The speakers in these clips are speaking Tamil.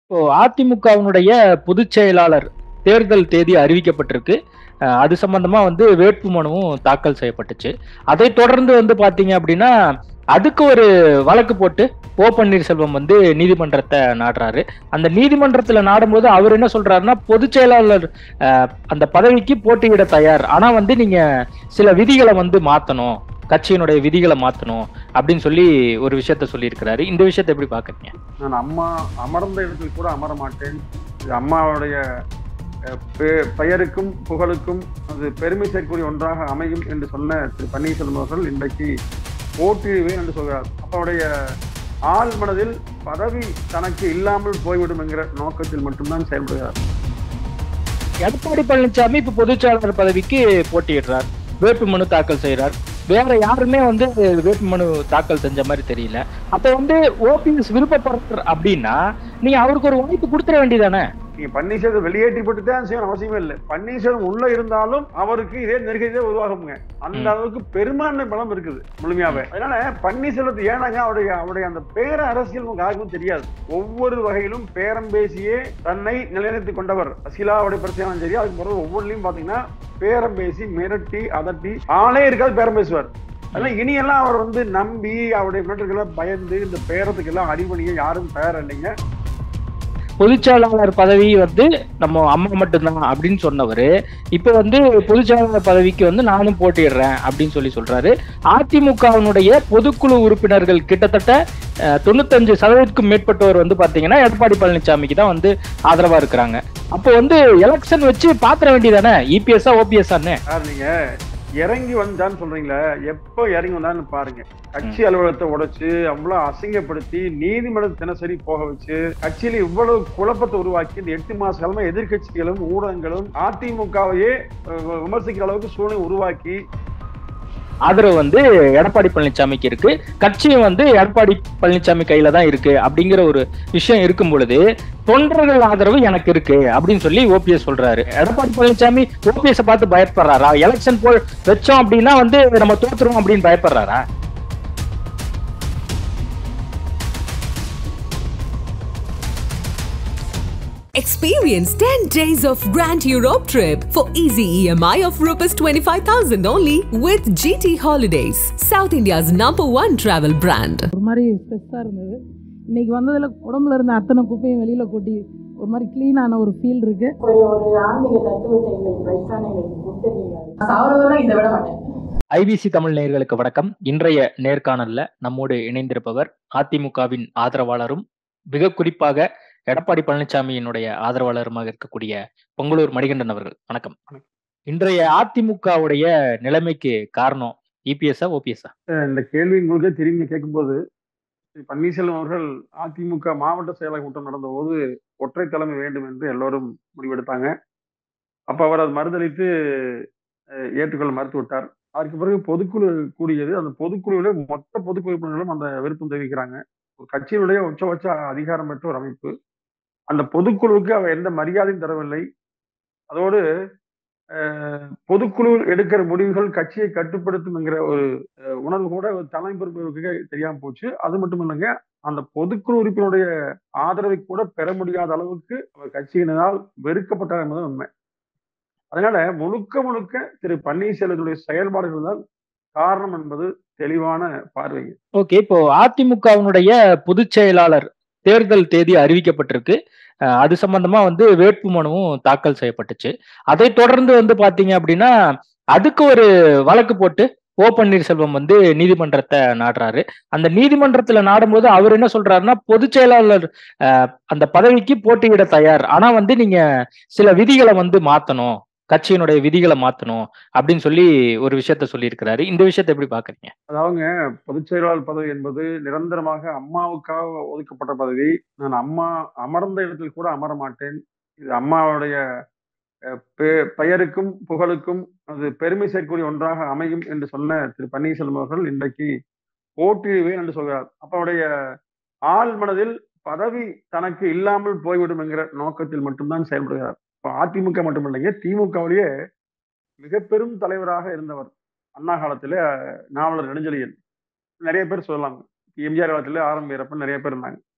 இப்போ அதிமுகவினுடைய பொதுச் செயலாளர் தேர்தல் தேதி அறிவிக்கப்பட்டிருக்கு அஹ் அது சம்பந்தமா வந்து வேட்புமனுவும் தாக்கல் செய்யப்பட்டுச்சு அதை தொடர்ந்து வந்து பாத்தீங்க அப்படின்னா அதுக்கு ஒரு வழக்கு போட்டு ஓ பன்னீர்செல்வம் வந்து நீதிமன்றத்தை நாடுறாரு அந்த நீதிமன்றத்துல நாடும்போது அவர் என்ன சொல்றாருன்னா பொதுச் செயலாளர் அஹ், அந்த பதவிக்கு போட்டியிட தயார் ஆனா வந்து நீங்க சில விதிகளை வந்து மாத்தணும் கட்சியினுடைய விதிகளை மாத்தணும் அப்படின்னு சொல்லி ஒரு விஷயத்த சொல்லியிருக்கிறாரு இந்த விஷயத்தை எப்படி பாக்குறீங்க நான் அம்மா அமர்ந்த இடத்தில் கூட அமர மாட்டேன் இது அம்மாவுடைய அஹ், பெ- பெயருக்கும் புகழுக்கும் அது பெருமை சேர்க்கக்கூடிய ஒன்றாக அமையும் என்று சொன்ன திரு பன்னீர்செல்வம் அவர்கள் இன்றைக்கு போட்டியிடுவேன் என்று சொல்கிறார் அப்ப அவருடைய ஆள் மனதில் பதவி தனக்கு இல்லாமல் போய்விடும் என்கிற நோக்கத்தில் மட்டும்தான் செயல்படுகிறார் எடப்பாடி பழனிசாமி இப்ப பொதுச் செயலாளர் பதவிக்கு போட்டியிடுறார் வேட்புமனு தாக்கல் செய்யறார் வேற யாருமே வந்து வேட்புமனு தாக்கல் செஞ்ச மாதிரி தெரியல அப்ப வந்து ஓபிஎஸ் விருப்பப்படுறார் அப்படின்னா நீங்க அவருக்கு ஒரு வாய்ப்பு கொடுத்துட வேண்டியதானே நீங்க பன்னீர்செல்வம் வெளியேற்றி போட்டு தான் செய்யணும் அவசியமே இல்லை பன்னீர்செல்வம் உள்ள இருந்தாலும் அவருக்கு இதே நெருக்கடியே உருவாகுங்க அந்த ம். அளவுக்கு பெரும்பான்மை பலம் இருக்குது முழுமையாவே அதனால பன்னீர்செல்வத்தை ஏனாங்க அவருடைய அவருடைய அந்த பேர அரசியல் நமக்கு யாருக்கும் தெரியாது ஒவ்வொரு வகையிலும் பேரம் பேசியே தன்னை நிலைநிறுத்திக் கொண்டவர் அசிலாவுடைய பிரச்சனை சரி அதுக்கு பிறகு ஒவ்வொன்றிலையும் பாத்தீங்கன்னா பேரம் பேசி மிரட்டி அதட்டி ஆளே இருக்காது பேரம் பேசுவார் அதனால இனியெல்லாம் அவர் வந்து நம்பி அவருடைய மிரட்டுக்கெல்லாம் பயந்து இந்த பேரத்துக்கெல்லாம் அடிபணிய யாரும் தயார் இல்லைங்க பொதுச் செயலாளர் பதவி வந்து நம்ம அம்மா மட்டும்தான் அப்படின்னு சொன்னவர் இப்ப வந்து பொதுச் செயலாளர் பதவிக்கு வந்து நானும் போட்டிடுறேன் அப்படின்னு சொல்லி சொல்றாரு அதிமுகவினுடைய பொதுக்குழு உறுப்பினர்கள் கிட்டத்தட்ட அஹ், தொண்ணூத்தஞ்சு சதவீதத்துக்கும் மேற்பட்டவர் வந்து பாத்தீங்கன்னா எடப்பாடி பழனிசாமிக்கு தான் வந்து ஆதரவா இருக்கிறாங்க அப்போ வந்து எலெக்ஷன் வச்சு பாத்திர வேண்டியதானே இபிஎஸ்ஆ ஓபிஎஸ்ஆன்னு சார் நீங்க இறங்கி வந்தான்னு சொல்றீங்களே எப்போ இறங்கி வந்தான்னு பாருங்க கட்சி அலுவலகத்தை உடைச்சு அவ்வளவு அசிங்கப்படுத்தி நீதிமன்றம் தினசரி போக வச்சு கட்சியில இவ்வளவு குழப்பத்தை உருவாக்கி இந்த எட்டு மாச காலமா எதிர்க்கட்சிகளும் ஊடகங்களும் அதிமுகவையே அஹ், விமர்சிக்கிற அளவுக்கு சூழ்நிலை உருவாக்கி ஆதரவு வந்து எடப்பாடி பழனிசாமிக்கு இருக்கு கட்சியும் வந்து எடப்பாடி பழனிசாமி கையில தான் இருக்கு அப்படிங்கிற ஒரு விஷயம் இருக்கும் பொழுது தொண்டர்கள் ஆதரவு எனக்கு இருக்கு அப்படின்னு சொல்லி ஓபிஎஸ் சொல்றாரு எடப்பாடி பழனிசாமி ஓபிஎஸ் பார்த்து பயப்படுறாரா எலெக்ஷன் போல் வச்சோம் அப்படின்னா வந்து நம்ம தோத்துருவோம் அப்படின்னு பயப்படுறாரா Experience 10 days of Grand Europe trip for easy EMI of Rs 25,000 only with GT Holidays, South India's number one travel brand. ஒரு மாதிரி ஸ்ட்ரெஸ்ஸாக இருந்தது இன்னைக்கு வந்ததில் உடம்புல இருந்த அத்தனை குப்பையும் வெளியில் கொட்டி ஒரு மாதிரி க்ளீனான ஒரு ஃபீல் இருக்கு ஒரு ஒரு ஆன்மீக தத்துவத்தை எங்களுக்கு வயசானவங்களுக்கு கொடுத்துருக்கீங்க சாவரவரை இதை விட மாட்டேன் ஐபிசி தமிழ் நேயர்களுக்கு வணக்கம் இன்றைய நேர்காணல்ல நம்மோடு இணைந்திருப்பவர் அதிமுகவின் ஆதரவாளரும் மிக குறிப்பாக எடப்பாடி பழனிசாமியினுடைய ஆதரவாளருமாக இருக்கக்கூடிய பொங்கலூர் மணிகண்டன் அவர்கள் வணக்கம் இன்றைய அதிமுகவுடைய நிலைமைக்கு காரணம் இபிஎஸ்ஆ ஓபிஎஸ்ஆ அஹ், இந்த கேள்வி உங்களுக்கே திரும்பி கேட்கும்போது திரு பன்னீர்செல்வம் அவர்கள் அதிமுக மாவட்ட செயலக கூட்டம் நடந்த போது ஒற்றை தலைமை வேண்டும் என்று எல்லோரும் முடிவெடுத்தாங்க அப்ப அவர் அது மறுதளித்து அஹ், ஏற்றுக்கொள்ள மறுத்து விட்டார் அதற்கு பிறகு பொதுக்குழு கூடியது அந்த பொதுக்குழுவிலே மொத்த பொதுக்குழு உறுப்பினர்களும் அந்த விருப்பம் தெரிவிக்கிறாங்க ஒரு கட்சியினுடைய உச்சபட்ச அதிகாரம் பெற்ற ஒரு அமைப்பு அந்த பொதுக்குழுவுக்கு அவர் எந்த மரியாதையும் தரவில்லை அதோடு அஹ், பொதுக்குழு எடுக்கிற முடிவுகள் கட்சியை கட்டுப்படுத்தும் என்கிற ஒரு அஹ், உணர்வு கூட ஒரு தலைமை பொறுப்புகளுக்கு தெரியாம போச்சு அது மட்டும் இல்லைங்க அந்த பொதுக்குழு உறுப்பினருடைய ஆதரவை கூட பெற முடியாத அளவுக்கு அவர் கட்சியினரால் வெறுக்கப்பட்டார் என்பது உண்மை அதனால முழுக்க முழுக்க திரு பன்னீர்செல்வத்துடைய செயல்பாடுகள் தான் காரணம் என்பது தெளிவான பார்வை ஓகே இப்போ அதிமுகவினுடைய பொதுச் செயலாளர் தேர்தல் தேதி அறிவிக்கப்பட்டிருக்கு அஹ் அது சம்பந்தமா வந்து வேட்புமனுவும் தாக்கல் செய்யப்பட்டுச்சு அதை தொடர்ந்து வந்து பாத்தீங்க அப்படின்னா அதுக்கு ஒரு வழக்கு போட்டு ஓ பன்னீர்செல்வம் வந்து நீதிமன்றத்தை நாடுறாரு அந்த நீதிமன்றத்துல நாடும்போது அவர் என்ன சொல்றாருன்னா பொதுச் செயலாளர் அஹ், அந்த பதவிக்கு போட்டியிட தயார் ஆனா வந்து நீங்க சில விதிகளை வந்து மாத்தணும் கட்சியினுடைய விதிகளை மாத்தணும் அப்படின்னு சொல்லி ஒரு விஷயத்த சொல்லியிருக்கிறாரு இந்த விஷயத்தை எப்படி பாக்குறீங்க அதாவதுங்க பொதுச் செயலாளர் பதவி என்பது நிரந்தரமாக அம்மாவுக்காக ஒதுக்கப்பட்ட பதவி நான் அம்மா அமர்ந்த இடத்தில் கூட அமர மாட்டேன் இது அம்மாவுடைய அஹ், பெ- பெயருக்கும் புகழுக்கும் அது பெருமை சேர்க்கக்கூடிய ஒன்றாக அமையும் என்று சொன்ன திரு பன்னீர்செல்வம் அவர்கள் இன்றைக்கு போட்டியிடுவேன் என்று சொல்கிறார் அப்ப அவருடைய ஆள் மனதில் பதவி தனக்கு இல்லாமல் போய்விடும் என்கிற நோக்கத்தில் மட்டும்தான் செயல்படுகிறார் இப்ப அதிமுக மட்டுமில்லைங்க திமுகவிலேயே மிக பெரும் தலைவராக இருந்தவர் அண்ணா காலத்துல நாவலர் நெடுஞ்செழியன் நிறைய பேர் சொல்லலாம் எம்ஜிஆர் காலத்துல ஆரம்ப வீரப்பன் நிறைய பேர் இருந்தாங்க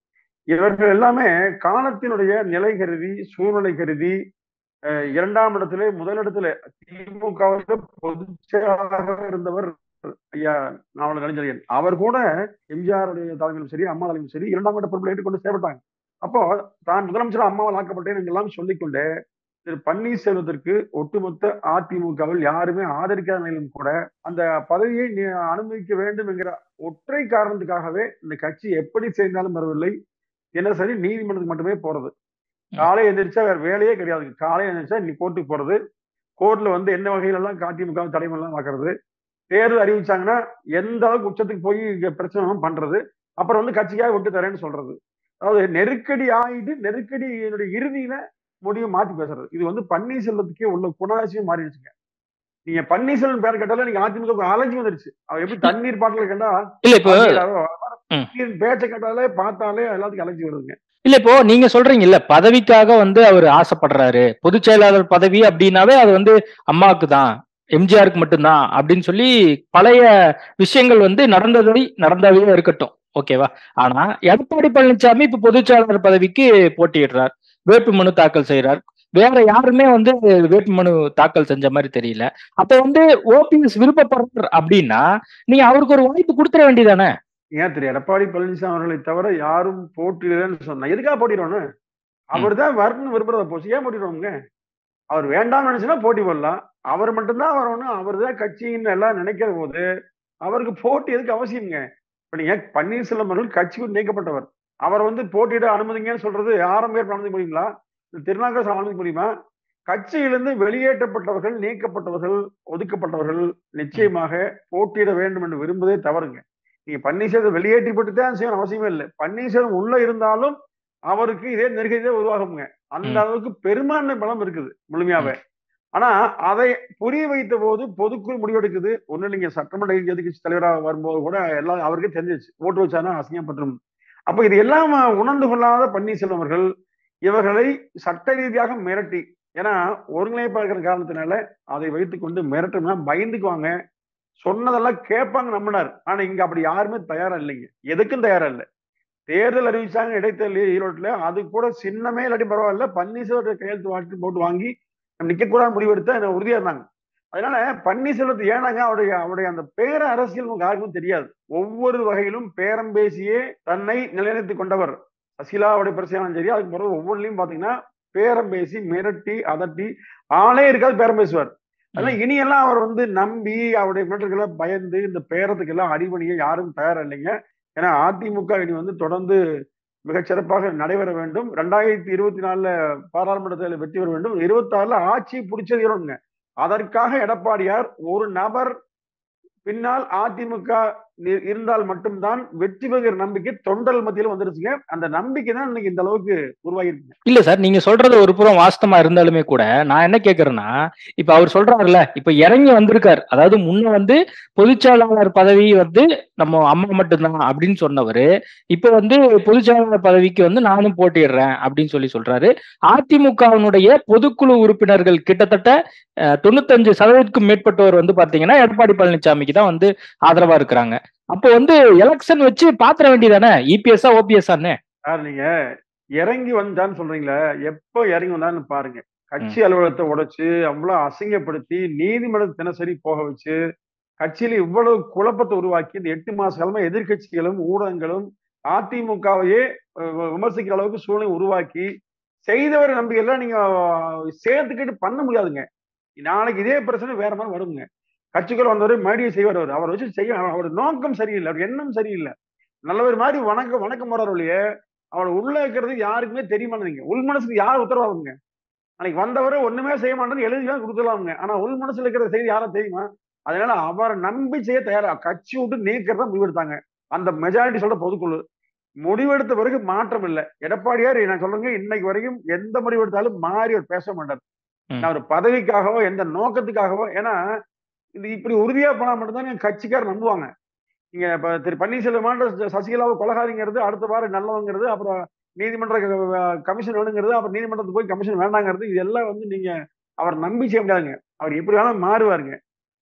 இவர்கள் எல்லாமே காலத்தினுடைய நிலை கருதி சூழ்நிலை கருதி அஹ், இரண்டாம் இடத்திலே முதலிடத்துல திமுகவுக்கு பொதுச் செயலாளராக இருந்தவர் ஐயா நாவலர் கலைஞரியன் அவர் கூட எம்ஜிஆர் தலைமையிலும் சரி அம்மா தலைமையிலும் சரி இரண்டாம் கட்ட பொறுப்பில் ஏற்றுக்கொண்டு செயல்பட்டாங்க அப்போ தான் முதலமைச்சர் அம்மாவால் ஆக்கப்பட்டேன் எல்லாம் சொல்லிக்கொண்டு திரு பன்னீர்செல்வத்திற்கு ஒட்டுமொத்த அதிமுகவில் யாருமே ஆதரிக்காத நிலையிலும் கூட அந்த பதவியை நீ அனுமதிக்க வேண்டும் என்கிற ஒற்றை காரணத்துக்காகவே இந்த கட்சி எப்படி செய்தாலும் வரவில்லை தினசரி நீதிமன்றத்துக்கு மட்டுமே போறது காலை எந்திரிச்சா வேற வேலையே கிடையாது காலை எந்திரிச்சா நீ கோர்ட்டுக்கு போறது கோர்ட்ல வந்து என்ன வகையில எல்லாம் அதிமுக தடைமெல்லாம் பார்க்கறது தேர்தல் அறிவிச்சாங்கன்னா எந்த அளவுக்கு உச்சத்துக்கு போய் இங்க பிரச்சனை எல்லாம் பண்றது அப்புறம் வந்து கட்சிக்காக விட்டு தரேன்னு சொல்றது அதாவது நெருக்கடி ஆயிட்டு நெருக்கடியினுடைய இறுதியில முடிவு மாத்தி பேசுறது இது வந்து பன்னீர்செல்வத்துக்கே உள்ள குணாசியம் மாறிடுச்சுங்க நீங்க பன்னீர்செல்வம் பேர் கேட்டாலும் நீங்க அதிமுக அலைஞ்சு வந்துருச்சு அவர் எப்படி தண்ணீர் பாட்டில கேட்டா இல்ல இப்போ தண்ணீராவோ, ம். தண்ணீர் பேச்சை கேட்டாலே பார்த்தாலே எல்லாத்துக்கும் அலைஞ்சு வருதுங்க இல்ல இப்போ நீங்க சொல்றீங்கல்ல பதவிக்காக வந்து அவர் ஆசைப்படுறாரு பொதுச் செயலாளர் பதவி அப்படின்னாவே அது வந்து அம்மாவுக்கு தான் எம்ஜிஆருக்கு மட்டும்தான் அப்படின்னு சொல்லி பழைய விஷயங்கள் வந்து நடந்ததை நடந்தாவே இருக்கட்டும் ஓகேவா ஆனா எடப்பாடி பழனிசாமி இப்ப பொதுச் செயலாளர் பதவிக்கு போட்டியிடுறார் வேட்புமனு தாக்கல் செய்யறார் வேற யாருமே வந்து வேட்புமனு தாக்கல் செஞ்ச மாதிரி தெரியல அப்ப வந்து ஓபிஎஸ் விருப்பப்படுறார் அப்படின்னா நீங்க அவருக்கு ஒரு வாய்ப்பு கொடுத்துட வேண்டியதானே ஏன் திரு எடப்பாடி பழனிசாமி அவர்களை தவிர யாரும் போட்டியிடலன்னு சொன்னா எதுக்காக போட்டிடுவானு அவர் தான் வரணும்னு விரும்புறத போச்சு ஏன் போட்டிடுவாங்க அவர் வேண்டாம்னு நினைச்சுன்னா போட்டி போடலாம் அவர் மட்டும்தான் வரணும் அவர் தான் கட்சின்னு எல்லாம் நினைக்கிற போது அவருக்கு போட்டி எதுக்கு அவசியம்ங்க இப்ப நீங்க பன்னீர்செல்வம் அவர்கள் கட்சிக்கு நீக்கப்பட்டவர் அவர் வந்து போட்டியிட அனுமதிங்கன்னு சொல்றது ஆரம்ப ஏற்பு அனுமதி முடியுங்களா திருநாகரசு அனுமதி முடியுமா கட்சியிலிருந்து வெளியேற்றப்பட்டவர்கள் நீக்கப்பட்டவர்கள் ஒதுக்கப்பட்டவர்கள் நிச்சயமாக போட்டியிட வேண்டும் என்று விரும்புவதே தவறுங்க நீங்க பன்னீர்செல்வம் வெளியேற்றிப்பட்டு தான் செய்யணும் அவசியமே இல்லை பன்னீர்செல்வம் உள்ள இருந்தாலும் அவருக்கு இதே நெருக்கடி தான் உருவாகுங்க அந்த ம். அளவுக்கு பெரும்பான்மை பலம் இருக்குது முழுமையாவே ஆனா அதை புரிய வைத்த போது பொதுக்குழு முடிவெடுக்குது ஒண்ணு நீங்க சட்டமன்ற எதிர்க்கட்சி தலைவராக வரும்போது கூட எல்லாம் அவருக்கே தெரிஞ்சிச்சு ஓட்டு வச்சானா அசிங்கப்பட்டுரும் அப்ப இது எல்லாம் உணர்ந்து கொள்ளாத பன்னீர்செல்வம் அவர்கள் இவர்களை சட்ட ரீதியாக மிரட்டி ஏன்னா ஒருங்கிணைப்பாளர் காரணத்தினால அதை வைத்துக்கொண்டு மிரட்டணும்னா பயந்துக்குவாங்க சொன்னதெல்லாம் கேட்பாங்க நம்பினார் ஆனா இங்க அப்படி யாருமே தயாரா இல்லைங்க எதுக்கும் தயாரா இல்லை தேர்தல் அறிவிச்சாங்க இடைத்தேர்தல் ஈரோட்டுல அது கூட சின்னமே இல்லாட்டி பரவாயில்ல பன்னீர்செல்வத்தை கையெழுத்து வாட்டி போட்டு வாங்கி நம்ம நிக்கக்கூடாது முடிவெடுத்தா என்ன உறுதியா இருந்தாங்க அதனால பன்னீர்செல்வத்தை ஏனாங்க அவருடைய அவருடைய அந்த பேர அரசியல் நமக்கு யாருக்கும் தெரியாது ஒவ்வொரு வகையிலும் பேரம் பேசியே தன்னை நிலைநிறுத்திக் கொண்டவர் சசிலாவுடைய பிரச்சனையும் சரி அதுக்கு பிறகு ஒவ்வொன்றிலையும் பாத்தீங்கன்னா பேரம் பேசி மிரட்டி அதட்டி ஆளே இருக்காது பேரம் பேசுவார் அதனால இனியெல்லாம் அவர் வந்து நம்பி அவருடைய மிரட்டல்களை பயந்து இந்த பேரத்துக்கு எல்லாம் அடிபணிய யாரும் தயாரா இல்லைங்க ஏன்னா அதிமுக இனி வந்து தொடர்ந்து மிகச் சிறப்பாக நடைபெற வேண்டும் ரெண்டாயிரத்தி இருபத்தி நாலுல பாராளுமன்ற தேர்தலில் வெற்றி பெற வேண்டும் இருபத்தி ஆறுல ஆட்சி பிடிச்சது அதற்காக எடப்பாடியார் ஒரு நபர் பின்னால் அதிமுக நி- இருந்தால் மட்டும்தான் வெற்றி பெறுகிற நம்பிக்கை தொண்டர்கள் மத்தியில வந்துருச்சுங்க அந்த நம்பிக்கை தான் இன்னைக்கு இந்த அளவுக்கு உருவாகி இருக்குங்க இல்ல சார் நீங்க சொல்றது ஒரு புறம் வாஸ்தமா இருந்தாலுமே கூட நான் என்ன கேக்குறேன்னா இப்ப அவர் சொல்றாருல்ல இப்ப இறங்கி வந்திருக்காரு அதாவது முன்ன வந்து பொதுச்செயலாளர் பதவி வந்து நம்ம அம்மா மட்டும்தான் அப்படின்னு சொன்னவரு இப்ப வந்து பொதுச்செயலாளர் பதவிக்கு வந்து நானும் போட்டிடுறேன் அப்படின்னு சொல்லி சொல்றாரு அதிமுகவினுடைய பொதுக்குழு உறுப்பினர்கள் கிட்டத்தட்ட அஹ், தொண்ணூத்தஞ்சு சதவீதத்துக்கும் மேற்பட்டவர் வந்து பாத்தீங்கன்னா எடப்பாடி பழனிசாமிக்கு தான் வந்து ஆதரவா இருக்கிறாங்க அப்போ வந்து எலெக்ஷன் வச்சு பாத்திர வேண்டியதானே இபிஎஸ்ஆ ஓபிஎஸ்ஆன்னு சார் நீங்க இறங்கி வந்தான்னு சொல்றீங்களே எப்போ இறங்கி வந்தான்னு பாருங்க கட்சி அலுவலகத்தை உடைச்சு அவ்வளவு அசிங்கப்படுத்தி நீதிமன்ற தினசரி போக வச்சு கட்சியில இவ்வளவு குழப்பத்தை உருவாக்கி இந்த எட்டு மாச காலமா எதிர்க்கட்சிகளும் ஊடகங்களும் அதிமுகவையே அஹ், விமர்சிக்கிற அளவுக்கு சூழ்நிலை உருவாக்கி செய்தவர் நம்பிக்கையெல்லாம் நீங்க சேர்த்துக்கிட்டு பண்ண முடியாதுங்க நாளைக்கு இதே பிரச்சனை வேற மாதிரி வருங்க கட்சிக்குள்ள வந்தவர் மறுபடியும் செய்வார் அவர் அவர் வச்சு செய்ய அவர் நோக்கம் சரியில்லை அவர் எண்ணம் சரியில்லை நல்லவர் மாதிரி வணக்கம் வணக்கம் போறார் ஒழிய அவர் உள்ள இருக்கிறது யாருக்குமே தெரியுமானதுங்க உள் மனசுக்கு யார் உத்தரவாதங்க அன்னைக்கு வந்தவரை ஒண்ணுமே செய்ய மாட்டேன்னு எழுதி தான் கொடுத்துடலாமுங்க ஆனா உள் மனசுல இருக்கிற செய்தி யாரும் தெரியுமா அதனால அவரை நம்பி செய்ய தயாரா கட்சி விட்டு நீக்கிறதா முடிவெடுத்தாங்க அந்த மெஜாரிட்டி சொல்ற பொதுக்குழு முடிவெடுத்த பிறகு மாற்றம் இல்லை எடப்பாடியார் நான் சொல்றேங்க இன்னைக்கு வரைக்கும் எந்த முடிவெடுத்தாலும் மாறி அவர் பேச மாட்டார் ம். நான் ஒரு பதவிக்காகவோ எந்த நோக்கத்துக்காகவோ ஏன்னா இது இப்படி உறுதியா போனா மட்டும்தான் என் கட்சிக்காரர் நம்புவாங்க நீங்க இப்ப திரு பன்னீர்செல்வம் சசிகலாவை கொலகாரிங்கிறது அடுத்த வாரம் நல்லவங்கிறது அப்புறம் நீதிமன்ற க- கமிஷன் வேணுங்கிறது அப்புறம் நீதிமன்றத்துக்கு போய் கமிஷன் வேண்டாங்கிறது இதெல்லாம் வந்து நீங்க அவர் நம்பி செய்ய முடியாதுங்க அவர் எப்படி வேணாலும் மாறுவாருங்க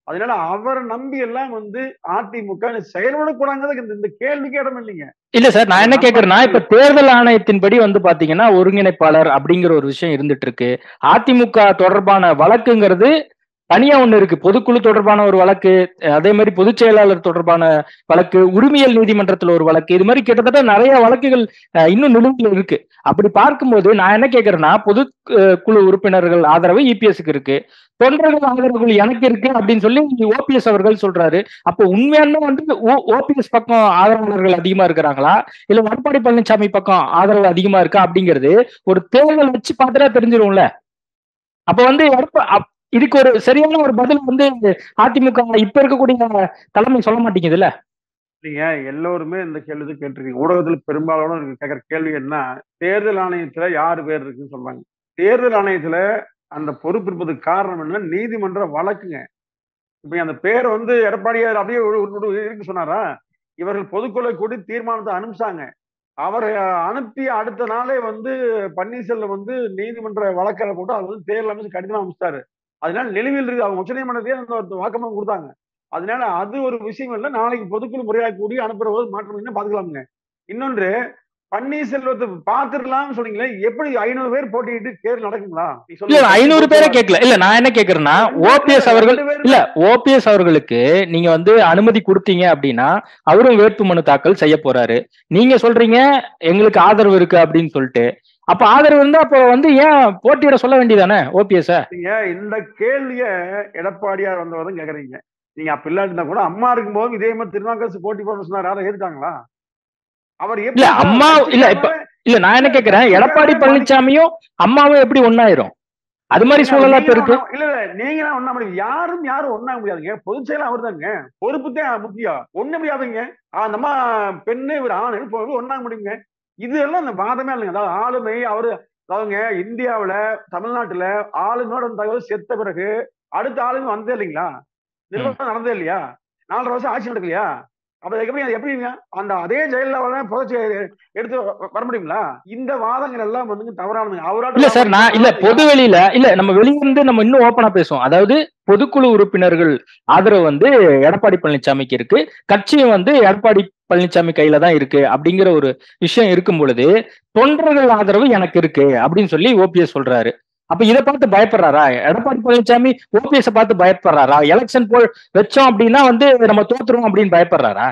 அதனால அவரை நம்பி எல்லாம் வந்து அதிமுக செயல்படக்கூடாங்கிறது இந்த- இந்த கேள்விக்கு இடம் இல்லைங்க இல்ல சார் நான் என்ன கேக்குறேன்னா இப்ப தேர்தல் ஆணையத்தின்படி வந்து பாத்தீங்கன்னா ஒருங்கிணைப்பாளர் அப்படிங்கிற ஒரு விஷயம் இருந்துட்டு இருக்கு அதிமுக தொடர்பான வழக்குங்கிறது தனியா ஒண்ணு இருக்கு பொதுக்குழு தொடர்பான ஒரு வழக்கு அஹ் அதே மாதிரி பொதுச் செயலாளர் தொடர்பான வழக்கு உரிமையல் நீதிமன்றத்துல ஒரு வழக்கு இது மாதிரி கிட்டத்தட்ட நிறைய வழக்குகள் அஹ், இன்னும் நிலுவையில் இருக்கு அப்படி பார்க்கும்போது நான் என்ன கேக்குறேன்னா பொது அஹ், குழு உறுப்பினர்கள் ஆதரவு இபிஎஸ்க்கு இருக்கு தொண்டர்கள் ஆதரவுகள் எனக்கு இருக்கு அப்படின்னு சொல்லி ஓபிஎஸ் அவர்கள் சொல்றாரு அப்போ உண்மையாலுமே வந்து ஓபிஎஸ் பக்கம் ஆதரவாளர்கள் அதிகமா இருக்கிறாங்களா இல்ல எடப்பாடி பழனிசாமி பக்கம் ஆதரவு அதிகமா இருக்கா அப்படிங்கிறது ஒரு தேர்தல் வச்சு பார்த்துட்டா தெரிஞ்சிரும்ல அப்ப வந்து எடப்பா- அப்- இதுக்கு ஒரு சரியான ஒரு பதில் வந்து அதிமுக இப்ப இருக்கக்கூடிய தலைமை சொல்ல மாட்டேங்குதுல்ல நீங்க எல்லோருமே இந்த கேள்வி தான் கேட்டிருக்கீங்க ஊடகத்துல பெரும்பாலான கேட்கிற கேள்வி என்ன தேர்தல் ஆணையத்துல யார் பேர் இருக்குன்னு சொல்றாங்க தேர்தல் ஆணையத்துல அந்த பொறுப்பு இருப்பதுக்கு காரணம் என்ன நீதிமன்ற வழக்குங்க இப்ப அந்த பேர் வந்து எடப்பாடியார் அப்படியே ஒரு- ஒரு- ஒரு இருக்கு சொன்னாரா இவர்கள் பொதுக்குழு கூடி தீர்மானத்தை அனுப்பிச்சாங்க அவரை அனுப்பி அடுத்த நாளே வந்து பன்னீர்செல்வம் வந்து நீதிமன்ற வழக்கில் போட்டு அவர் வந்து தேர்தல் அமைச்சு கடிதம் அனுப்பிச்சிட்டாரு அதனால நிலுவையில் இருக்கு அவங்க உச்சநீதிமன்றத்தையே அந்த ஒரு வாக்குமூலம் கொடுத்தாங்க அதனால அது ஒரு விஷயம் இல்லை நாளைக்கு பொதுக்குழு முறையாக கூடி அனுப்புற போது மாற்றம் என்ன பாத்துக்கலாமுங்க இன்னொன்று பன்னீர்செல்வத்தை பாத்துடலாம்னு சொன்னீங்களே எப்படி ஐநூறு பேர் போட்டிட்டு தேர்தல் நடக்குங்களா நீ இல்ல சொல்லுங்க. ஐநூறு பேரை கேட்கல இல்ல நான் என்ன கேக்குறேன்னா ஓபிஎஸ் அவர்கள் ரெண்டு பேரும் இல்ல ஓபிஎஸ் அவர்களுக்கு நீங்க வந்து அனுமதி கொடுத்தீங்க அப்படின்னா அவரும் வேட்புமனு தாக்கல் செய்ய போறாரு நீங்க சொல்றீங்க எங்களுக்கு ஆதரவு இருக்கு அப்படின்னு சொல்லிட்டு அப்ப ஆதரவு இருந்தா அப்போ வந்து ஏன் போட்டியிட சொல்ல வேண்டியதானே ஓபிஎஸ் நீங்க இந்த கேள்விய எடப்பாடியார் வந்தவரும் கேக்குறீங்க நீங்க அப்ப இல்லாட்டிருந்தா கூட அம்மா இருக்கும்போது இதே மாதிரி திருநாக்கரசு போட்டி போட சொன்னார் யாரும் ஏத்துட்டாங்களா அவர் எப்படி இல்ல, அம்மா இல்ல, இப்ப- இல்ல நான் என்ன கேக்குறேன் எடப்பாடி பழனிசாமியும் அம்மாவும் எப்படி ஒன்னாயிரும் அது மாதிரி சூழலா இப்ப இருக்கு இல்ல இல்ல நீங்க தான் ஒண்ணா முடியும் யாரும் யாரும் ஒண்ணா முடியாதுங்க பொதுச் செயலர் அவர் தாங்க பொறுப்பு தான் முக்கியம் ஒண்ணு முடியாதுங்க அந்த அம்மா பெண்ணு இவர் ஆணு பொறுப்பு ஒண்ணா முடியுங்க இது எல்லாம் அந்த வாதமே இல்லைங்க அதாவது ஆளுமை அவரு அதாவதுங்க இந்தியாவுல தமிழ்நாட்டுல ஆளுமையோட தகவல் செத்த பிறகு அடுத்த ஆளுமை வந்தே இல்லைங்களா நிர்வாகம் நடந்தே இல்லையா நாலரை வருஷம் ஆட்சி நடக்கலையா அப்ப அதுக்கப்புறம் அது எப்படிங்க அந்த அதே ஜெயலலிதா புதைச்சி எடுத்து வ- வர முடியுங்களா இந்த வாதங்கள் எல்லாம் வந்து தவறானதுங்க அவராட்ட இல்ல சார் நான் இல்ல பொது வெளியில இல்ல நம்ம வெளியிருந்து நம்ம இன்னும் ஓப்பனா பேசுவோம் அதாவது பொதுக்குழு உறுப்பினர்கள் ஆதரவு வந்து எடப்பாடி பழனிசாமிக்கு இருக்கு கட்சியும் வந்து எடப்பாடி பழனிசாமி கையில தான் இருக்கு அப்படிங்கிற ஒரு விஷயம் இருக்கும் பொழுது தொண்டர்கள் ஆதரவு எனக்கு இருக்கு அப்படின்னு சொல்லி ஓபிஎஸ் சொல்றாரு அப்ப இதை பார்த்து பயப்படுறாரா எடப்பாடி பழனிசாமி ஓபிஎஸ் பார்த்து பயப்படுறாரா எலெக்ஷன் போ வச்சோம் அப்படின்னா வந்து நம்ம தோத்துருவோம் அப்படின்னு பயப்படுறாரா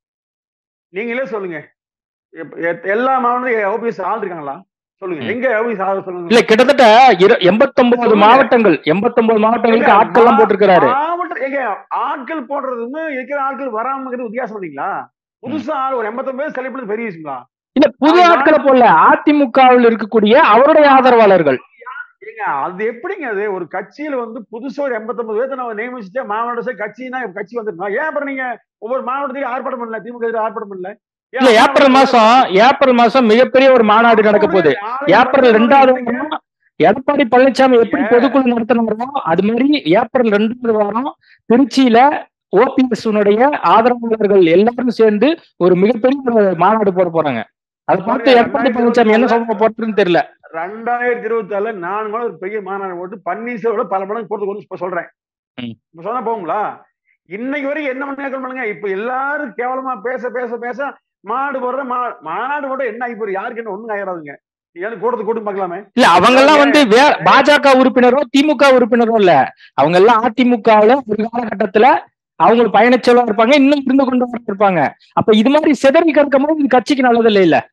நீங்களே சொல்லுங்க எப்ப- எ- எல்லா மாவட்டத்திலும் ஓபிஎஸ் ஆள் இருக்காங்களா சொல்லுங்க ம். எங்க ஓபிஎஸ் ஆள் சொல்லுங்க இல்ல கிட்டத்தட்ட இரு- எண்பத்தொன்பது சொல்லுங்க. மாவட்டங்கள் எண்பத்தொன்பது மாவட்டங்களுக்கு ஏங்க, ஆட்கள் எல்லாம் மா- போட்டிருக்கிறாரு மாவட்ட ஏங்க ஆட்கள் போடுறதுன்னு இருக்கிற ஆட்கள் வராமங்கிறது வித்தியாசம் பண்ணீங்களா புதுசா ஆள் ஒரு எண்பத்தொன்பது பேர் செலக்ட் பண்ணது பெரிய விஷயங்களா இல்ல புது அவங்க ஆட்களை போல அதிமுகவில் இருக்கக்கூடிய அவருடைய ஆதரவாளர்கள் ஏங்க அது எப்படிங்க அது ஒரு கட்சியில வந்து புதுசா ஒரு எண்பத்தொன்பது பேர்த்த நம்ம நியமிச்சுட்டு மாவட்ட சே- கட்சினா கட்சி வந்துருக்கோம் ஏன் அப்புறம் நீங்க ஒவ்வொரு மாவட்டத்திலும் ஆர்ப்பாட்டம் பண்ணல திமுக எதிராக ஆர்ப்பாட்டம் பண்ணல ஏன் இல்ல அம்மா ஏப்ரல் மாசம் ஏப்ரல் மாசம் மிகப்பெரிய ஒரு மாநாடு நடக்க போகுது நாளைக்கு ஏப்ரல் வந்து ரெண்டாவது நீங்க- வாரம் எடப்பாடி பழனிசாமி எப்படி பொதுக்குழு நடத்தினாரோ அது மாதிரி ஏப்ரல் ரெண்டாவது வாரம் திருச்சியில ஓபிஎஸ் உடைய ஆதரவாளர்கள் எல்லாரும் சேர்ந்து ஒரு மிகப்பெரிய ஒரு மாநாடு போட போறாங்க அதை பார்த்து எடப்பாடி பழனிசாமி என்ன சொல்ல போறதுன்னு தெரியல ரெண்டாயிரத்தி இருபத்தி ஆறுல நான் கூட ஒரு பெரிய மாநாடு போட்டு பன்னீர்செல்வோட பல மடங்கு போறது கொண்டு இப்ப சொல்றேன் ம். இப்ப சொன்னா போகுங்களா இன்னைக்கு வரைக்கும் என்ன பண்ணி பண்ணுங்க இப்ப எல்லாரும் கேவலமா பேச பேச பேச மாடு போடுற மா மாநாடு போட என்ன ஆகி போகுது யாருக்கு என்ன ஒண்ணும் ஆயிடாதுங்க ஏன்னு கூட்டத்து கூட்டம் பார்க்கலாமே இல்ல அவங்க எல்லாம் வந்து வே பாஜக உறுப்பினரோ திமுக உறுப்பினரோ இல்ல அவங்க எல்லாம் அதிமுகவுல ஒரு காலகட்டத்துல அவங்க பயணச்செலவா இருப்பாங்க இன்னும் இருந்து கொண்டு வர இருப்பாங்க அப்ப இது மாதிரி சிதறி கிடக்கும் போது இது கட்சிக்கு நல்லது இல்ல இல்ல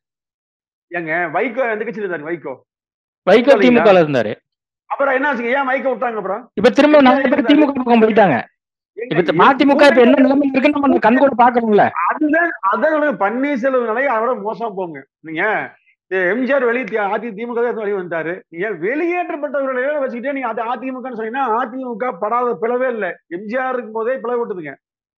ஏங்க வைகோ எந்த கட்சியில இருந்தாரு வைகோ வைகோ இல்லைங்களா? திமுக இருந்தாரு அப்புறம் என்ன ஆச்சுங்க ஏன் வைகோ விட்டாங்க அப்புறம் இப்ப திரும்ப நிறைய பேர் திமுக பக்கம் போயிட்டாங்க ஏங்க, இப்ப மதிமுக இப்ப என்ன நிலைமை இருக்குன்னு நம்ம கண் கூட பாக்கணும்ல அதுதான் அதான் பன்னீர்செல்வம் நிலையை அவரை மோசமா போங்க நீங்க இந்த எம்ஜிஆர் வெளியே தி- அதி திமுக தான் வெளியே வந்தாரு நீங்க வெளியேற்றப்பட்டவர்களை வச்சுக்கிட்டே நீங்க அது அதிமுக சொன்னீங்கன்னா அதிமுக படாத பிளவே இல்லை எம்ஜிஆர் இருக்கும் போதே பிளவு விட்டுதுங்க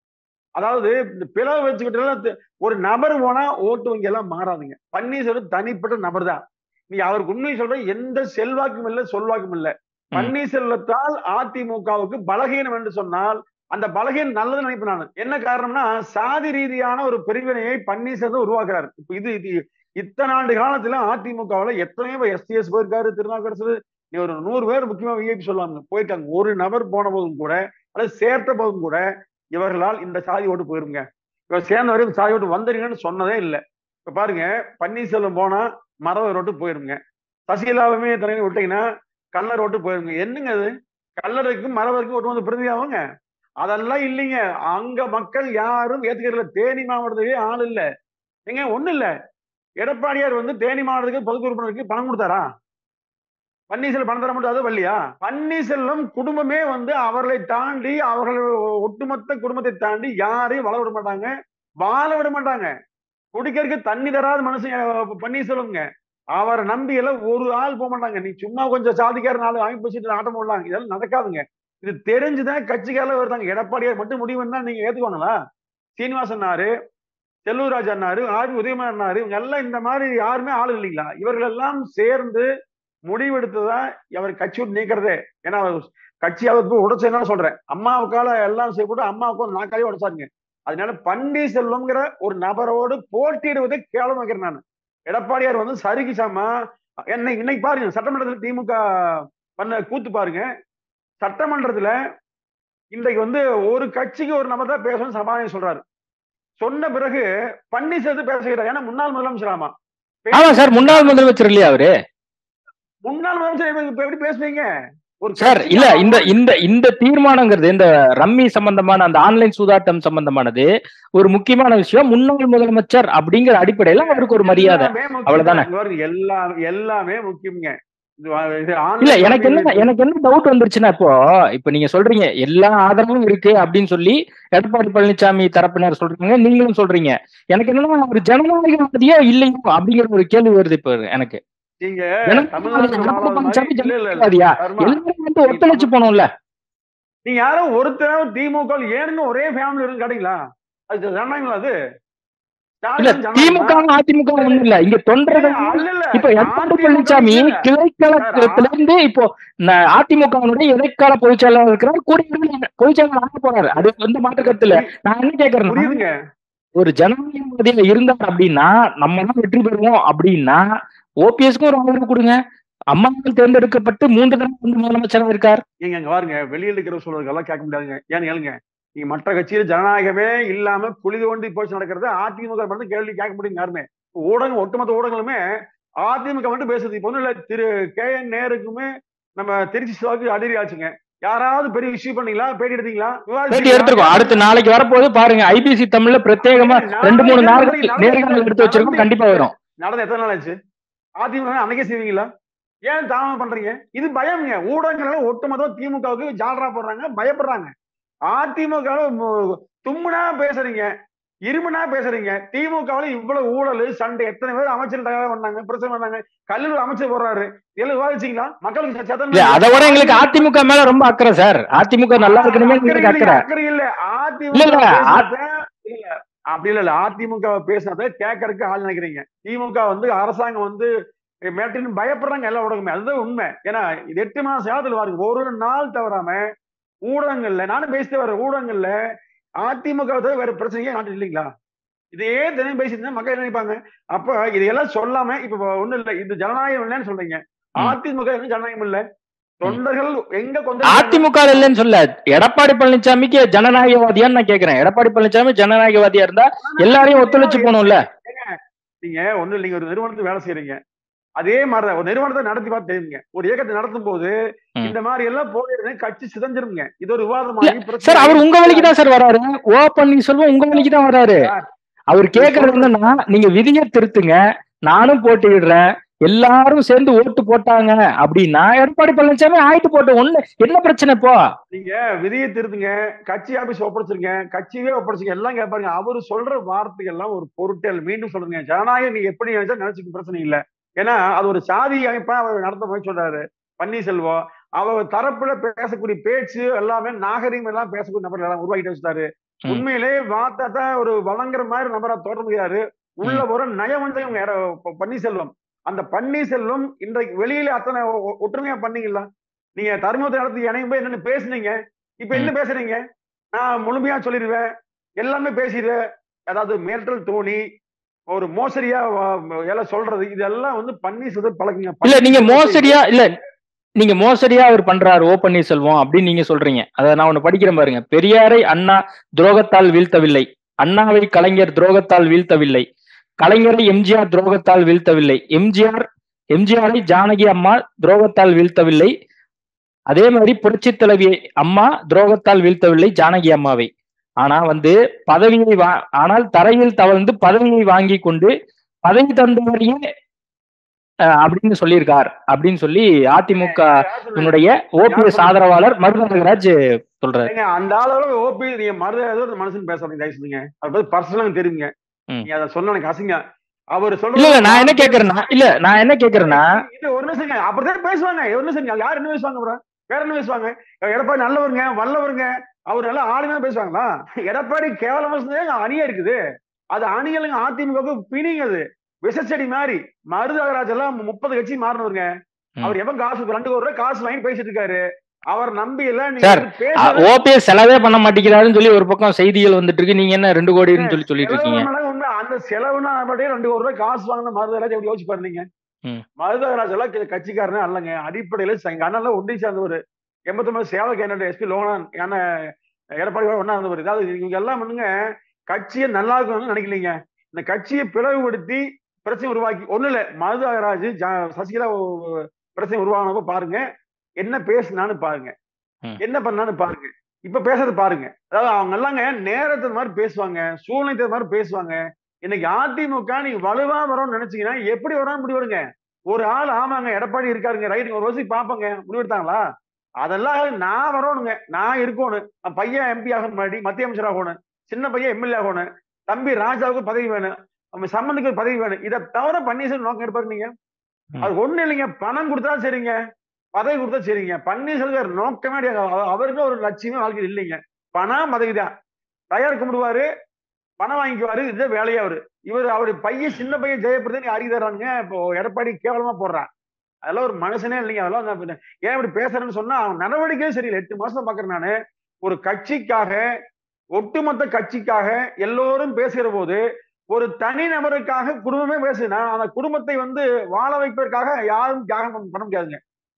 அதாவது இந்த பிளவு வச்சுக்கிட்டு ஒரு நபர் போனா ஓட்டு வங்கி எல்லாம் மாறாதுங்க பன்னீர்செல்வம் தனிப்பட்ட நபர் தான் நீ அவருக்கு உண்மை சொல்ற எந்த செல்வாக்கும் இல்லை சொல்வாக்கும் இல்லை பன்னீர்செல்வத்தால் அதிமுகவுக்கு பலகீனம் என்று சொன்னால் அந்த பலகீனம் நல்லது நினைப்பேன் நான் என்ன காரணம்னா சாதி ரீதியான ஒரு பிரிவினையை பன்னீர்செல்வம் உருவாக்குறாரு இப்ப இது இது இத்தனை ஆண்டு காலத்துல அதிமுகவுல எத்தனையோ எஸ்டிஎஸ் போயிருக்காரு திருநாவுக்கரசு நீ ஒரு நூறு பேர் முக்கியமா விஐபி சொல்லாங்க போயிருக்காங்க ஒரு நபர் போன போதும் கூட அல்லது சேர்த்த போதும் கூட இவர்களால் இந்த சாதி ஓட்டு போயிருங்க இவர் சேர்ந்த வரைக்கும் சாதி ஓட்டு வந்துருங்கன்னு சொன்னதே இல்லை இப்ப பாருங்க பன்னீர்செல்வம் போனா மரவர் ஓட்டு போயிருங்க சசிகலாவுமே தலைவர் விட்டீங்கன்னா கல்லர் ஓட்டு போயிருங்க என்னங்க அது கல்லருக்கும் மரவருக்கும் ஓட்டு வந்து பிரதியாகுங்க அதெல்லாம் இல்லைங்க அங்க மக்கள் யாரும் ஏத்துக்கிறதுல தேனி மாவட்டத்துக்கே ஆள் இல்ல ஏங்க ஒண்ணு இல்ல எடப்பாடியார் வந்து தேனி மாவட்டத்துக்கு பொதுக்கு உறுப்பினருக்கு பணம் கொடுத்தாரா பன்னீர்செல்வம் பணம் தர மட்டும் அது வள்ளியா பன்னீர்செல்வம் குடும்பமே வந்து அவர்களை தாண்டி அவர்கள் ஒட்டுமொத்த குடும்பத்தை தாண்டி யாரையும் வள விட மாட்டாங்க வாழ விட மாட்டாங்க குடிக்கிறதுக்கு தண்ணி தராத மனுஷன் பன்னீர்செல்வம்ங்க அவரை நம்பி எல்லாம் ஒரு ஆள் போக மாட்டாங்க நீ சும்மா கொஞ்சம் சாதிக்கார நாலு அமைப்பு வச்சுட்டு ஆட்டம் போடலாம் இதெல்லாம் நடக்காதுங்க இது தெரிஞ்சுதான் கட்சிக்கால வருதாங்க எடப்பாடியார் மட்டும் முடிவுன்னா நீங்க ஏத்துக்கோங்களா சீனிவாசன்னாரு செல்லூர்ராஜ் அண்ணாரு ஆர் உதயமன் அண்ணாரு இவங்க எல்லாம் இந்த மாதிரி யாருமே ஆளு இல்லைங்களா இவர்கள் எல்லாம் சேர்ந்து முடிவெடுத்துதான் அவர் கட்சி விட்டு நீக்கிறதே ஏன்னா அவர் கட்சி அவர் உடைச்சதுனால சொல்றேன் அம்மாவுக்கால எல்லாம் செய்யப்பட்டு அம்மாவுக்கு ஒரு நாக்காலே உடைச்சாருங்க அதனால பன்னீர்செல்வம்ங்கிற ஒரு நபரோடு போட்டியிடுவதை கேவலம் வைக்கிறேன் நான் எடப்பாடியார் வந்து சரிக்கு சாமா என்னை இன்னைக்கு பாருங்க சட்டமன்றத்தில் திமுக பண்ண கூத்து பாருங்க சட்டமன்றத்துல இன்றைக்கு வந்து ஒரு கட்சிக்கு ஒரு நபர் தான் பேசணும் சபாநாயகர் சொல்றாரு சொன்ன பிறகு பன்னீர்செல்வம் பேசுகிறார் ஏன்னா முன்னாள் முதலமைச்சர் ஆமா ஆமா சார் முன்னாள் முதலமைச்சர் இல்லையா அவரு முன்னாள் முதலமைச்சர் இப்ப எப்படி பேசுவீங்க ஒரு சார் கட்சிக்கு இல்ல இந்த அவங்க- இந்த இந்த தீர்மானங்கிறது இந்த ரம்மி சம்பந்தமான அந்த ஆன்லைன் சூதாட்டம் சம்பந்தமானது ஒரு முக்கியமான விஷயம் முன்னாள் முதலமைச்சர் அப்படிங்கிற அடிப்படையில அவருக்கு ஒரு மரியாதை எல்லாமே முக்கியம். அவ்வளவுதானே? இங்க பாருங்க, எல்லாம் எல்லாமே முக்கியங்க இது வா- இது இல்ல online எனக்கு என்ன எனக்கு என்ன டவுட் வந்துருச்சுன்னா இப்போ இப்ப நீங்க சொல்றீங்க எல்லா ஆதரவும் இருக்கு அப்படின்னு சொல்லி எடப்பாடி பழனிசாமி தரப்பினர் சொல்றாங்க நீங்களும் சொல்றீங்க எனக்கு என்னன்னா ஒரு ஜனநாயகவாதியா இல்லையோ அப்படிங்கிற ஒரு கேள்வி வருது இப்ப எனக்கு நீங்க ஜனநாயகவாதி தமிழ்நாட்டுல எடப்பாடி வாழாத பழனிசாமி மாதிரி- இல்ல, இல்ல, இல்ல. ஜனநாயகவாதியா கர்மா. எல்லாரும் வந்து ஒத்துழைச்சு போனோம்ல நீங்க யாரும் ஒருத்தர் திமுக ல ஏனுங்க ஒரே ஃபேமிலி இருந்து கேட்டீங்களா அது ஜனநாயகங்களா அது இல்ல ஸ்டாலின் ஜனநாயகமா? திமுக அதிமுக ஒண்ணும் இல்ல இங்க தொண்டர்கள் இல்ல, இல்ல. இப்ப எடப்பாடி அதிமுக பழனிசாமி இல்ல. கிளைக்கழகத்துல இருந்து இப்போ ந- அதிமுகவினுடைய இடைக்கால பொதுச் செயலாளர் இருக்கிறார் கூடிய விரைவில் பொதுச் செயலாளர் ஆக போறாரு அது வந்து மாற்று கருத்து இல்ல நான் என்ன கேக்குறேன்னா புரியுதுங்க ஒரு ஜனநாயகவாதியா இருந்தார் அப்படின்னா நம்ம தான் வெற்றி பெறுவோம் அப்படின்னா ஓபிஎஸ்க்கும் ஒரு ஆதரவு கொடுங்க அம்மாவால் தேர்ந்தெடுக்கப்பட்டு மூன்று தடவை வந்து முதலமைச்சராக இருக்கார் நீங்க அங்க பாருங்க வெளியில இருக்கிற சொல்றதெல்லாம் கேட்க முடியாதுங்க ஏன்னு கேளுங்க நீங்க மற்ற கட்சியில ஜனநாயகமே இல்லாம குழி தோண்டி போச்சு நடக்கிறது அதிமுக மட்டும் கேள்வி கேட்க முடியும் யாருமே ஊடகம் ஒட்டுமொத்த ஊடகங்களுமே அதிமுக மட்டும் பேசுது இப்ப ஒண்ணும் இல்ல திரு கே என் நேருக்குமே நம்ம திருச்சி சிவாக்கு அதிரி ஆச்சுங்க யாராவது பெரிய இஷ்யூ பண்ணீங்களா பேட்டி எடுத்தீங்களா பேட்டி விவாதிச்சீங்களா? எடுத்திருக்கோம் அடுத்து நாளைக்கு வரப்போது பாருங்க ஐபிசி தமிழ்ல பிரத்யேகமா ரெண்டு மூணு நாட்கள் நேர்காணல் எடுத்து வச்சிருக்கோம் கண்டிப்பா வரும் நடந்த எத்தனை நாள் ஆச்சு அதிமுக அன்னைக்கே செய்வீங்களா ஏன் தாமதம் பண்றீங்க இது பயம்ங்க ஊடகங்கள் ஒட்டுமொத்தம் திமுகவுக்கு ஜாலரா போடுறாங்க பயப்படுறாங்க அதிமுக தும்முனா பேசுறீங்க இருமுனா பேசுறீங்க திமுகவுல இவ்வளவு ஊழல் சண்டை எத்தனை பேர் அமைச்சர் பண்ணாங்க பிரச்சனை பண்ணாங்க கல்லூரி அமைச்சர் போடுறாரு இதெல்லாம் விவாதிச்சீங்களா மக்களுக்கு சத்தம் இல்ல அதை விட எங்களுக்கு அதிமுக மேல ரொம்ப அக்கறை சார் அதிமுக நல்லா இருக்கணுமே எங்களுக்கு அக்கறை அக்கறை இல்ல இல்ல, இல்ல, அதிமுக பேசுனத- இல்ல அப்படி இல்ல இல்ல அதிமுக பேசுனதை கேட்கறதுக்கு ஆள் நினைக்கிறீங்க திமுக வந்து அரசாங்கம் வந்து மேட்டின்னு பயப்படுறாங்க எல்லா ஊடகமே அதுதான் உண்மை ஏன்னா இது எட்டு மாசம் காலத்துல பாருங்க ஒரு நாள் தவறாம ஊடகங்கள்ல நானும் பேசிட்டு வர ஊடகங்கள்ல அதிமுக தவிர வேற பிரச்சனையே நாட்டு இல்லைங்களா இதையே தினம் பேசிட்டு மக்கள் என்ன நினைப்பாங்க அப்ப இதையெல்லாம் சொல்லாம இப்ப ஒண்ணும் இல்ல இது ஜனநாயகம் இல்லைன்னு சொல்றீங்க ம். அதிமுக என்ன ஜனநாயகம் இல்ல தொண்டர்கள் எங்க கொண்டு அதிமுக இல்லைன்னு சொல்ல எடப்பாடி பழனிசாமிக்கு ஜனநாயகவாதியான்னு நான் கேக்குறேன் எடப்பாடி பழனிசாமி ஜனநாயகவாதியா இருந்தா எல்லாரையும் ஒத்துழைச்சு போகணும்ல நீங்க ஒண்ணு இல்ல, நீங்க ஒரு நிறுவனத்துக்கு வேலை செய்யறீங்க அதே மாதிரிதான் ஒரு நிறுவனத்தை நடத்தி பார்த்து தெரியுங்க ஒரு இயக்கத்தை நடத்தும் போது ம். இந்த மாதிரி எல்லாம் போயிடுங்க கட்சி சிதஞ்சிருங்க இது ஒரு இல்ல, விவாதமாகி சார் அவர் உங்க வழிக்கு தான் சார் வராரு ஓ பன்னீர்செல்வம் உங்க வழிக்கு தான் வராரு அவர் கேக்குறது என்னன்னா நீங்க விதியை திருத்துங்க நானும் போட்டியிடுறேன் எல்லாரும் சேர்ந்து ஓட்டு போட்டாங்க அப்படின்னா எடப்பாடி பழனிசாமி ஆயிட்டு போட்டு ஒண்ணு என்ன பிரச்சனை இப்போ நீங்க விதியை திருத்துங்க கட்சி ஆபீஸ் ஒப்படைச்சிருங்க கட்சியே ஒப்படைச்சிங்க எல்லாம் கேட்பாருங்க அவரு சொல்ற வார்த்தைகள் எல்லாம் ஒரு பொருட்டல் மீண்டும் சொல்றேங்க ஜனநாயகம் நீங்க எப்படி நினைச்சா நினைச்சுக்க பிரச்சனை இல்ல ஏன்னா அது ஒரு சாதி அமைப்பா அவர் நடத்த போய் சொல்றாரு பன்னீர்செல்வம் அவர் தரப்புல பேசக்கூடிய பேச்சு எல்லாமே நாகரீகம் எல்லாம் பேசக்கூடிய நபர்கள் எல்லாம் உருவாக்கிட்டு வச்சுட்டாரு ம். உண்மையிலே வார்த்தை ஒரு வழங்குற மாதிரி நபரா தோற்றமுகிறாரு உள்ள ஒரு நயவஞ்சகம் எட- ப- பன்னீர்செல்வம் அந்த பன்னீர்செல்வம் இன்றைக்கு வெளியில அத்தனை ஒ- ஒ- ஒற்றுமையா பண்ணீங்களா நீங்க தர்மத்தை நடத்தி இணையும் போது என்னன்னு பேசுனீங்க இப்ப என்ன பேசுறீங்க நான் முழுமையா சொல்லிடுவேன் எல்லாமே பேசிடுவேன் அதாவது மேட்டல் தோணி ஒரு மோசடியா வ- எல்லாம் சொல்றது இதெல்லாம் வந்து பன்னீர்செல்வம் பழகுங்க இல்ல நீங்க பன்னீர்செல்வத்தை மோசடியா இல்ல நீங்க மோசடியா அவர் பண்றாரு ஓ பன்னீர்செல்வம் அப்படின்னு நீங்க சொல்றீங்க அதை நான் ஒண்ணு படிக்கிறேன் பாருங்க பெரியாரை அண்ணா துரோகத்தால் வீழ்த்தவில்லை அண்ணாவை கலைஞர் துரோகத்தால் வீழ்த்தவில்லை கலைஞரை எம்ஜிஆர் துரோகத்தால் வீழ்த்தவில்லை எம்ஜிஆர் எம்ஜிஆரை ஜானகி அம்மா துரோகத்தால் வீழ்த்தவில்லை அதே மாதிரி புரட்சி தலைவி அம்மா துரோகத்தால் வீழ்த்தவில்லை ஜானகி அம்மாவை ஆனா வந்து பதவியை வா ஆனால் தரையில் தவழ்ந்து பதவியை வாங்கி கொண்டு பதவி தந்தவரையே அஹ், அப்படின்னு சொல்லியிருக்கார் அப்படின்னு சொல்லி அதிமுக னுடைய ஓபிஎஸ் ஆதரவாளர் மருதநாகராஜ் சொல்றாரு ஏங்க, அந்த ஆளோட ஓபி நீங்க மருத ஏதோ ஒரு மனுஷன் பேசுறீங்க தயவு செஞ்சுங்க அதை பத்தி பர்சனலா தெரியுங்க ம். நீங்க அதை சொன்ன எனக்கு அசிங்க அவர் இல்ல இல்ல நான் என்ன கேக்குறேன்னா இல்ல நான் என்ன கேக்குறேன்னா இல்ல ஒரு நிமிஷங்க அப்படிதான் பேசுவாங்க ஒரு நிமிஷம் யார் என்ன பேசுவாங்க அப்புறம் வேற என்ன பேசுவாங்க எடப்பாடி நல்லவருங்க வல்லவருங்க அவர் நல்ல ஆளுமே பேசுவாங்களா எடப்பாடி கேவலமா சொன்னதே அணியா இருக்குது அது அணிகளுங்க அதிமுக பிணிங்க அது விஷச்செடி மாதிரி மருதகராஜ் எல்லாம் முப்பது கட்சி மாறினவருங்க ம். அவர் எவன் காசு ரெண்டு கோடி ரூபாய் காசு வாங்கி பேசிட்டு இருக்காரு அவர் நம்பி எல்லாம் சார், நீங்க பேசுறது ஓபிஎஸ் செலவே பண்ண மாட்டேங்கிறாருன்னு சொல்லி ஒரு பக்கம் செய்திகள் வந்துட்டு இருக்கு நீங்க என்ன ரெண்டு கோடின்னு சொல்லி சொல்லிட்டு செலவு இருக்கீங்க பண்ணாலும் உண்மை. அந்த செலவுனா நம்மகிட்டயே ரெண்டு கோடி ரூபாய் காசு வாங்கின மருதராஜ் எப்படி யோசிச்சு பாருங்க ம். மருதராஜ் எல்லாம் கி- கட்சிக்காரனே அல்லங்க அடிப்படையில ச- எங்க அண்ணன் ஒன்றி சேர்ந்தவர் எண்பத்தொன்பது சேவை கேண்டட் எஸ்பி லோகனான் அண்ணன் எடப்பாடி கூட ஒன்னா இருந்தவர் அதாவது இவங்க எல்லாம் பண்ணுங்க கட்சியை நல்லா இருக்கணும்னு நினைக்கலீங்க இந்த கட்சியை பிளவுபடுத்தி பிரச்சனை உருவாக்கி ஒண்ணு இல்ல மருதராஜ் ஜா- சசிகலா ஒ- பிரச்சனை உருவானப்ப பாருங்க என்ன பேசுனான்னு பாருங்க ம். என்ன பண்ணான்னு பாருங்க இப்ப பேசுறது பாருங்க அதாவது அவங்க எல்லாங்க நேரத்து மாதிரி பேசுவாங்க சூழ்நிலை தகுந்த மாதிரி பேசுவாங்க இன்னைக்கு அதிமுக நீங்க வலுவா வரும்னு நினைச்சீங்கன்னா எப்படி வரும்னு முடிவெடுங்க ஒரு ஆள் ஆமாங்க எடப்பாடி இருக்காருங்க ரைட் ஒரு வருஷத்துக்கு பாப்பங்க முடிவெடுத்தாங்களா அதெல்லாம் நான் வரணுங்க நான் இருக்கணும் என் பையன் எம்பி ஆகணும் முன்னாடி மத்திய அமைச்சர் ஆகணும் சின்ன பையன் எம்எல்ஏ ஆகணும் தம்பி ராஜாவுக்கு பதவி வேணும் அவன் சம்மந்துக்கு ஒரு பதவி வேணும் இதை தவிர பன்னீர்செல்வம் நோக்கம் எடுப்பாரு நீங்க ம். அது ஒண்ணு இல்லைங்க பணம் கொடுத்தா சரிங்க பதவி கொடுத்தா சரிங்க பன்னீர்செல்வம் நோக்கமே கிடையாது. அவ- அவருக்கு ஒரு லட்சியமே வாழ்க்கையில் இல்லைங்க பணம் பதவி தான் தயார் கும்பிடுவாரு பணம் வாங்கிக்குவாரு இதுதான் வேலையா அவரு இவர் அவரு பையன் சின்ன பையன் ஜெயபிரதன் அறி தர்றாங்க இப்போ எடப்பாடி கேவலமா போடுறான் அதெல்லாம் ஒரு மனுஷனே இல்லைங்க அதெல்லாம் நான் பின்ன- ஏன் இப்படி பேசுறேன்னு சொன்னா அவன் நடவடிக்கையே சரியில்லை எட்டு மாசம் பாக்குறேன் நானு ஒரு கட்சிக்காக ஒட்டுமொத்த கட்சிக்காக எல்லோரும் பேசுகிற போது ஒரு தனி நபருக்காக குடும்பமே பேசுனா அந்த குடும்பத்தை வந்து வாழ வைப்பதற்காக யாரும் தியாகம் பண்ண- பண்ண முடியாதுங்க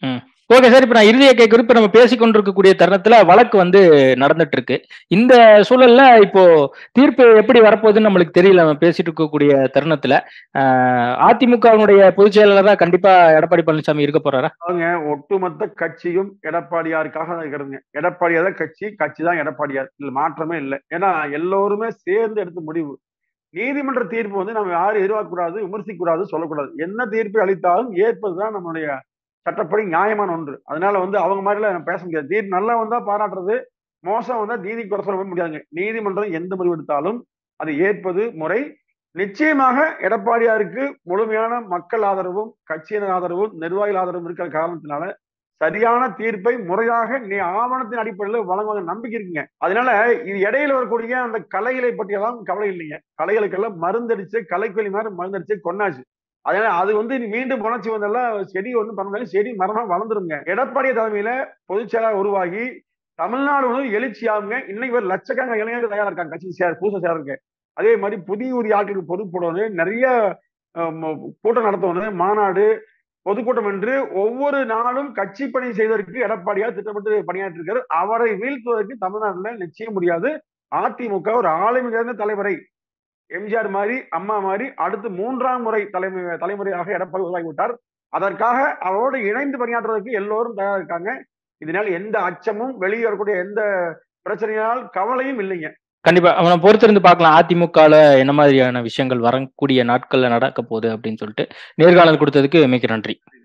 ஓகே சார் இப்ப நான் இறுதியை கேட்கிறோம் இப்ப நம்ம பேசிக் கொண்டிருக்கக்கூடிய தருணத்துல வழக்கு வந்து நடந்துட்டு இருக்கு இந்த சூழல்ல இப்போ தீர்ப்பு எப்படி வரப்போகுதுன்னு நம்மளுக்கு தெரியல நம்ம பேசிட்டு இருக்கக்கூடிய தருணத்துல ஆஹ் அதிமுகவினுடைய பொதுச் செயலாளரா கண்டிப்பா எடப்பாடி பழனிசாமி இருக்க போறாரா அவங்க ஒட்டுமொத்த கட்சியும் எடப்பாடியாருக்காக தான் இருக்கிறதுங்க எடப்பாடியார் தான் கட்சி கட்சி தான் எடப்பாடியார் இதுல மாற்றமே இல்லை ஏன்னா எல்லோருமே சேர்ந்து எடுத்த முடிவு நீதிமன்ற தீர்ப்பு வந்து நம்ம யாரும் எதிர்பார்க்க கூடாது விமர்சிக்க கூடாது சொல்லக்கூடாது என்ன தீர்ப்பு அளித்தாலும் ஏற்பதுதான் நம்மளுடைய சட்டப்படி நியாயமான ஒன்று அதனால வந்து அவங்க மாதிரிலாம் நம்ம பேச முடியாது தீர்ப்பு நல்லா வந்தா பாராட்டுறது மோசம் வந்தா நீதி குறை சொல்ல முடியாதுங்க நீதிமன்றம் எந்த முடிவு எடுத்தாலும் அதை ஏற்பது முறை நிச்சயமாக எடப்பாடியாருக்கு முழுமையான மக்கள் ஆதரவும் கட்சியினர் ஆதரவும் நிர்வாகிகள் ஆதரவும் இருக்கிற காரணத்தினால சரியான தீர்ப்பை முறையாக நீ ஆவணத்தின் அடிப்படையில் வழங்குவாங்க நம்பிக்கை இருக்குங்க அதனால இது இடையில வரக்கூடிய அந்த கலைகளை பற்றியெல்லாம் கவலை இல்லைங்க கலைகளுக்கெல்லாம் மருந்தடிச்சு கலைக்கொல்லி மாதிரி மருந்தடிச்சு கொண்டாச்சு அதனால அது வந்து இனி மீண்டும் புணர்ச்சி வந்தெல்லாம் செடி ஒன்றும் பண்ண முடியாது செடி மரமா வளர்ந்துருங்க எடப்பாடி தலைமையில பொதுச் செயலாளர் உருவாகி தமிழ்நாடு முழுவதும் எழுச்சியாகுங்க இன்னைக்கு ஒரு லட்சக்கணக்கான இளைஞர்கள் தயாரா இருக்காங்க கட்சி சேர் புதுசா சேருங்க அதே மாதிரி புதிய உரிய ஆட்களுக்கு பொறுப்பு போடணும் நிறைய அஹ், ம- கூட்டம் நடத்தணும் மாநாடு பொதுக்கூட்டம் என்று ஒவ்வொரு நாளும் கட்சி பணி செய்வதற்கு எடப்பாடியார் திட்டமிட்டு பணியாற்றிருக்காரு அவரை வீழ்த்துவதற்கு தமிழ்நாட்டில் நிச்சயம் முடியாது அதிமுக ஒரு ஆளுமை நிறைந்த தலைவரை எம்ஜிஆர் மாதிரி அம்மா மாதிரி அடுத்து மூன்றாம் முறை தலைமை தலைமுறையாக எடப்பாடி உருவாகி விட்டார் அதற்காக அவரோடு இணைந்து பணியாற்றுவதற்கு எல்லோரும் தயாரா இருக்காங்க இதனால் எந்த அச்சமும் வெளியே வரக்கூடிய எந்த பிரச்சனையால் கவலையும் இல்லைங்க கண்டிப்பா அவனை பொறுத்திருந்து பார்க்கலாம் அதிமுகல என்ன மாதிரியான விஷயங்கள் வரக்கூடிய நாட்கள்ல நடக்க போகுது அப்படின்னு சொல்லிட்டு நேர்காணல் கொடுத்ததுக்கு மிக்க நன்றி